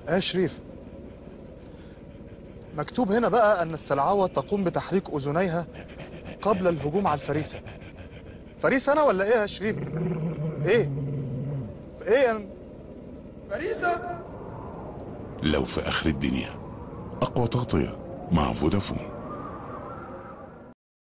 آه شريف مكتوب هنا بقى أن السلعوة تقوم بتحريك أذنيها قبل الهجوم على الفريسة فريسة أنا ولا إيه يا شريف؟ إيه؟ إيه أنا لو في آخر الدنيا أقوى تغطية مع فودافون